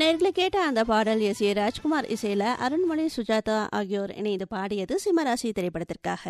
நேர்களை கேட்ட அந்த பாடல் எஸ் ஏ ராஜ்குமார் இசையில அருண்மொழி சுஜாதா ஆகியோர் இணைந்து பாடியது சிம்மராசி திரைப்படத்திற்காக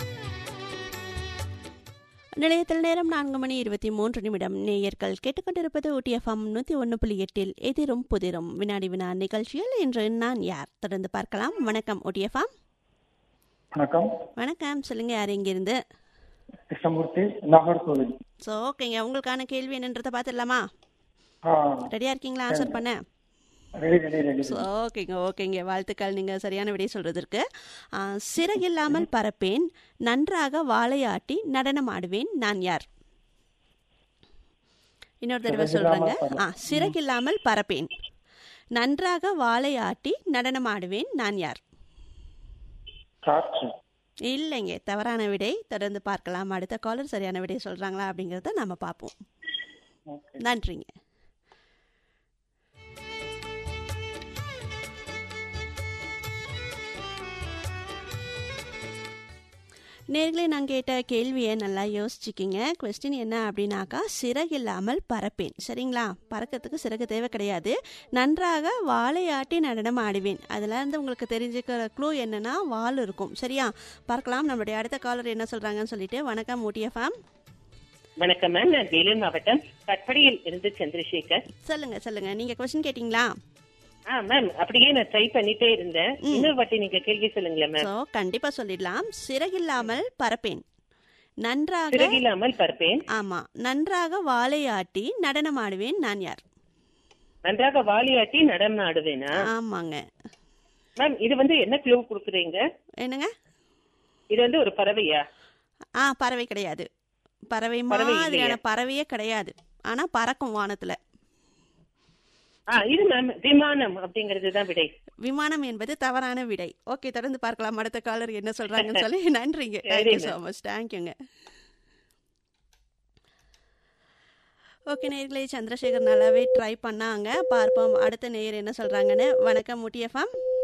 நிலையத்தில் நேரம் நான்கு மணி இருபத்தி மூன்று நிமிடம் நேயர்கள் கேட்டுக்கொண்டிருப்பது ஊட்டிஎஃப்எம் நூற்றி ஒன்று புள்ளி எட்டில் எதிரும் புதிரும் வினாடி வினா நிகழ்ச்சியில் இன்று நான் யார் தொடர்ந்து பார்க்கலாம் வணக்கம் ஊட்டிஎஃப்எம் வணக்கம் வணக்கம் சொல்லுங்க யார் இங்கிருந்து கிருஷ்ணமூர்த்தி நாகர்கோவில் ஸோ ஓகேங்க உங்களுக்கான கேள்வி என்னன்றதை பார்த்துடலாமா ஆ ரெடியாக இருக்கீங்களா ஆன்சர் பண்ண ரெடி ரெடி ரெடி ஸோ ஓகேங்க ஓகேங்க வாழ்த்துக்கள் நீங்கள் சரியான விடை சொல்கிறதுக்கு சிறகில்லாமல் பறப்பேன் நன்றாக வாழையாட்டி நடனம் ஆடுவேன் நான் யார் இன்னொரு தடவை சொல்கிறேங்க ஆ சிறகில்லாமல் பறப்பேன் நன்றாக வாழையாட்டி நடனம் ஆடுவேன் நான் யார் காற்று இல்லைங்க தவறான விடை தொடர்ந்து பார்க்கலாம் அடுத்த காலர் சரியான விடை சொல்கிறாங்களா அப்படிங்கிறத நம்ம பார்ப்போம் ஓகே நன்றிங்க நேர்களே நான் கேட்ட கேள்வியை நல்லா யோசிச்சுக்கிங்க கொஸ்டின் என்ன அப்படின்னாக்கா சிறகில்லாமல் பறப்பேன் சரிங்களா பறக்கிறதுக்கு சிறகு தேவை கிடையாது நன்றாக வாழையாட்டி நடனம் ஆடுவேன் அதில் இருந்து உங்களுக்கு தெரிஞ்சுக்கிற க்ளூ என்னன்னா வால் இருக்கும் சரியா பார்க்கலாம் நம்மளுடைய அடுத்த காலர் என்ன சொல்கிறாங்கன்னு சொல்லிட்டு வணக்கம் ஊட்டியஃபாம் வணக்கம் மேம் நான் வேலூர் மாவட்டம் கட்படியில் இருந்து சந்திரசேகர் சொல்லுங்க சொல்லுங்க நீங்க கொஸ்டின் கேட்டீங்களா ஆ மேம் அப்படியே நான் ட்ரை பண்ணிட்டே இருந்தேன் இன்னொரு வாட்டி நீங்க கேள்வி சொல்லுங்களேன் மேம் ஸோ கண்டிப்பா சொல்லிடலாம் சிறகில்லாமல் பறப்பேன் நன்றாக சிறகில்லாமல் பறப்பேன் ஆமா நன்றாக வாழையாட்டி நடனம் ஆடுவேன் நான் யார் நன்றாக வாலியாட்டி நடனம் ஆடுவேனா ஆமாங்க மேம் இது வந்து என்ன க்ளூ கொடுக்குறீங்க என்னங்க இது வந்து ஒரு பறவையா ஆ பறவை கிடையாது பறவை பறவை மாதிரியான இல்லையா? பறவையே கிடையாது ஆனா பறக்கும் வானத்துல ஆ இது மேம் விமானம் அப்படிங்கிறது தான் விடை விமானம் என்பது தவறான விடை ஓகே தொடர்ந்து பார்க்கலாம் அடுத்த காலர் என்ன சொல்றாங்கன்னு சொல்லி நன்றிங்க சரி, தேங்க்யூ ma'am. ஸோ மச் தேங்க்யூங்க ஓகே நேயர்களே சந்திரசேகர் நல்லாவே ட்ரை பண்ணாங்க பார்ப்போம் அடுத்த நேயர் என்ன சொல்றாங்கன்னு வணக்கம் முட்டியஃபாம்